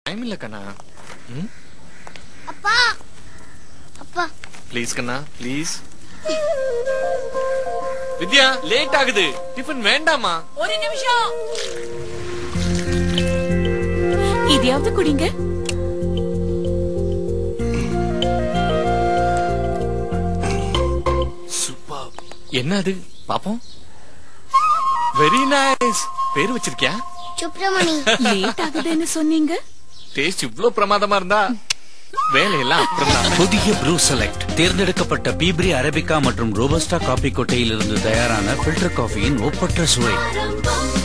time இல்ல கண்ணா அப்பா அப்பா ப்ளீஸ் கண்ணா ப்ளீஸ் வித்யா லேட் ஆகுது டிஃபன் வேண்டாமா ஒரு நிமிஷம் இதையாவது குடிங்க சூப்பர் என்ன அது பாப்போம் வெரி நைஸ் பேர் வச்சிருக்கியா சுப்பிரமணி லேட் ஆகுதுன்னு சொன்னீங்க டேஸ்ட் இவ்ளோ பிரமாதமா இருந்தா வேலையெல்லாம் அப்புறம் தான் புதிய ப்ரூ செலக்ட் தேர்ந்தெடுக்கப்பட்ட பீப்ரி அரபிகா மற்றும் ரோபஸ்டா காபி கொட்டையிலிருந்து தயாரான ஃபில்டர் காஃபியின் ஒப்பற்ற சுவை